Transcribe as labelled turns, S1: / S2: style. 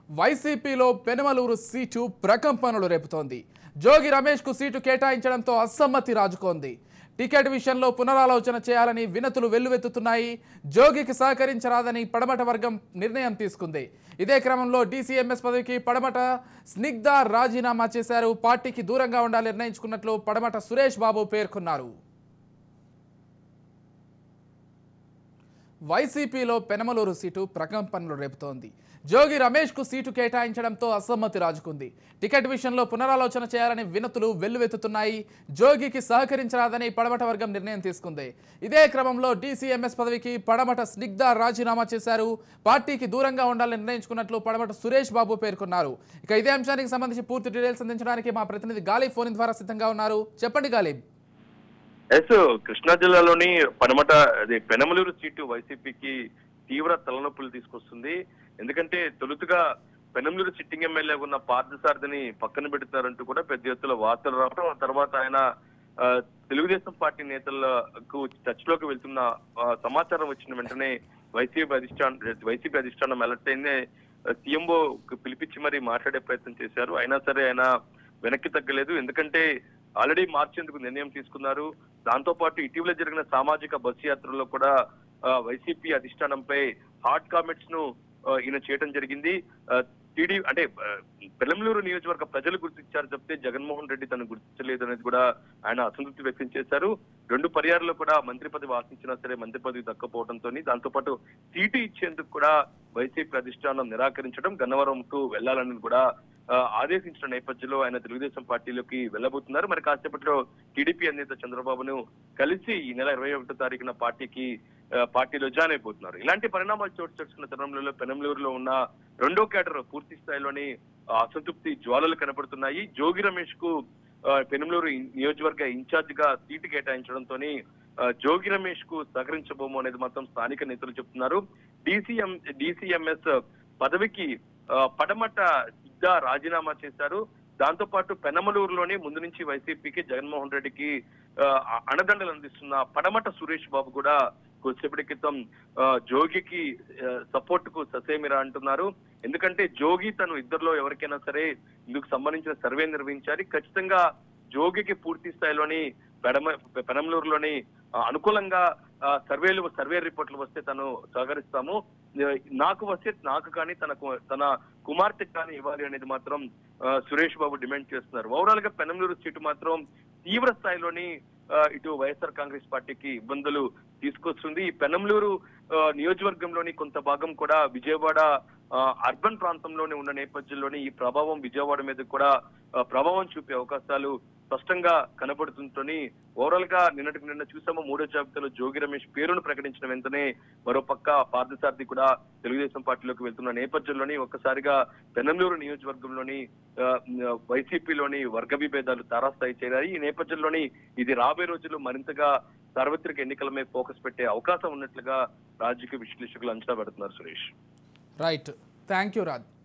S1: వైసీపీలో పెనమలూరు సీటు ప్రకంపనలు రేపుతోంది జోగి రమేష్కు సీటు కేటాయించడంతో అసమ్మతి రాజుకోంది టికెట్ విషయంలో పునరాలోచన చేయాలని వినతులు వెల్లువెత్తుతున్నాయి జోగికి సహకరించరాదని పడమట వర్గం నిర్ణయం తీసుకుంది ఇదే క్రమంలో డీసీఎంఎస్ పదవికి పడమట స్నిగ్ధ రాజీనామా చేశారు పార్టీకి దూరంగా ఉండాలని నిర్ణయించుకున్నట్లు పడమట సురేష్ బాబు పేర్కొన్నారు వైసీపీలో పెనమలూరు సీటు ప్రకంపనలు రేపుతోంది జోగి రమేష్కు సీటు కేటాయించడంతో అసమ్మతి రాజుకుంది టికెట్ విషయంలో పునరాలోచన చేయాలని వినతులు వెల్లువెత్తుతున్నాయి జోగికి సహకరించరాదని పడమట వర్గం నిర్ణయం తీసుకుంది ఇదే క్రమంలో డీసీఎంఎస్ పదవికి పడమట స్నిగ్ధ రాజీనామా చేశారు పార్టీకి దూరంగా ఉండాలని నిర్ణయించుకున్నట్లు పడమట సురేష్ బాబు పేర్కొన్నారు ఇక ఇదే అంశానికి సంబంధించి పూర్తి డీటెయిల్స్ అందించడానికి మా ప్రతినిధి గాలిబ్ ఫోన్ ద్వారా సిద్ధంగా ఉన్నారు చెప్పండి గాలిబ్
S2: ఎస్ కృష్ణా జిల్లాలోని పనమట అది పెనమలూరు సీటు వైసీపీకి తీవ్ర తలనొప్పులు తీసుకొస్తుంది ఎందుకంటే తొలుతుగా పెనమలూరు సిట్టింగ్ ఎమ్మెల్యే ఉన్న పార్థసారథిని పక్కన పెడుతున్నారంటూ కూడా పెద్ద ఎత్తున వార్తలు రావడం ఆ తర్వాత ఆయన ఆ, తెలుగుదేశం పార్టీ నేతలకు టచ్ లోకి వెళ్తున్న ఆ, సమాచారం వచ్చిన వెంటనే వైసీపీ అధిష్టానం వైసీపీ అధిష్టానం అలర్ట్ అయిందే సీఎంఓ పిలిపించి మరి మాట్లాడే ప్రయత్నం చేశారు అయినా సరే ఆయన వెనక్కి తగ్గలేదు ఎందుకంటే ఆల్రెడీ మార్చేందుకు నిర్ణయం తీసుకున్నారు దాంతో పాటు ఇటీవల జరిగిన సామాజిక బస్సు యాత్రలో కూడా ఆ, వైసీపీ అధిష్టానంపై హాట్ కామెంట్స్ ను ఆ, ఈయన చేయడం జరిగింది టీడీ అంటే ఆ, పెలంలూరు నియోజకవర్గ ప్రజలు గుర్తించారు చెప్తే జగన్మోహన్ రెడ్డి తను గుర్తించలేదు అనేది కూడా ఆయన అసంతృప్తి వ్యక్తం చేశారు రెండు పర్యాయాల్లో కూడా మంత్రి పదవి ఆశించినా సరే మంత్రి పదవి దక్కపోవడంతో దాంతో పాటు సీటు ఇచ్చేందుకు కూడా వైసీపీ అధిష్టానం నిరాకరించడం గన్నవరంకు వెళ్లాలని కూడా ఆ, ఆదేశించిన నేపథ్యంలో ఆయన తెలుగుదేశం పార్టీలోకి వెళ్ళబోతున్నారు మరి కాసేపట్లో టీడీపీ అధినేత చంద్రబాబును కలిసి ఈ నెల ఇరవై ఒకటో తారీఖున పార్టీకి ఆ, పార్టీలో జాయిన్ అయిపోతున్నారు ఇలాంటి పరిణామాలు చోటు చేసుకున్న తరుణంలో పెనంలూరులో ఉన్న రెండో కేడర్ పూర్తి స్థాయిలోని ఆ, అసంతృప్తి జ్వాలలు కనపడుతున్నాయి జోగి రమేష్ కు ఆ, పెనంలూరు ఇన్- నియోజకవర్గ ఇన్ఛార్జ్ గా సీటు కేటాయించడంతో జోగి రమేష్ కు సహకరించబోము అనేది మాత్రం స్థానిక నేతలు చెప్తున్నారు డిసిఎం డిసిఎంఎస్ పదవికి ఆ, పడమట సిద్ధ రాజీనామా చేశారు దాంతో పాటు పెనమలూరులోనే ముందు నుంచి వైసీపీకి జగన్మోహన్ రెడ్డికి ఆ, అండదండలు అందిస్తున్న పడమట సురేష్ బాబు కూడా కొద్దిసేపటి క్రితం ఆ, జోగికి సపోర్ట్ కు ససేమిరా అంటున్నారు ఎందుకంటే జోగి తను ఇద్దరిలో ఎవరికైనా సరే ఇందుకు సంబంధించిన సర్వే నిర్వహించాలి ఖచ్చితంగా జోగికి పూర్తి స్థాయిలోని పెడమ పెనంలూరులోని ఆ, అనుకూలంగా ఆ, సర్వేలు సర్వే రిపోర్ట్లు వస్తే తను సహకరిస్తాము ఆ, నాకు వస్తే నాకు కానీ తన కు- తన కుమార్తెకి కానీ ఇవ్వాలి అనేది మాత్రం ఆ, సురేష్ బాబు డిమాండ్ చేస్తున్నారు ఓవరాల్ గా పెనంలూరు సీటు మాత్రం తీవ్ర స్థాయిలోని ఆ, ఇటు వైఎస్ఆర్ కాంగ్రెస్ పార్టీకి ఇబ్బందులు తీసుకొస్తుంది ఈ పెనంలూరు ఆ, నియోజకవర్గంలోని కొంత భాగం కూడా విజయవాడ ఆ, అర్బన్ ప్రాంతంలోనే ఉన్న నేపథ్యంలోని ఈ ప్రభావం విజయవాడ మీద కూడా ఆ, ప్రభావం చూపే అవకాశాలు స్పష్టంగా కనబడుతుంటని ఓవరాల్ గా నిన్నటికి నిన్న చూసాము మూడో జాబితాలో జోగి రమేష్ పేరును ప్రకటించిన వెంటనే మరో పక్క పార్థసారథి కూడా తెలుగుదేశం పార్టీలోకి వెళ్తున్న నేపథ్యంలోని ఒక్కసారిగా పెనంలూరు నియోజకవర్గంలోని ఆ, వైసీపీలోని వర్గ విభేదాలు తారాస్థాయి చేరాయి ఈ నేపథ్యంలోని ఇది రాబోయే రోజుల్లో మరింతగా సార్వత్రిక ఎన్నికల మీద ఫోకస్ పెట్టే అవకాశం ఉన్నట్లుగా రాజకీయ విశ్లేషకులు అంచనా పెడుతున్నారు Suresh
S1: right thank you Raj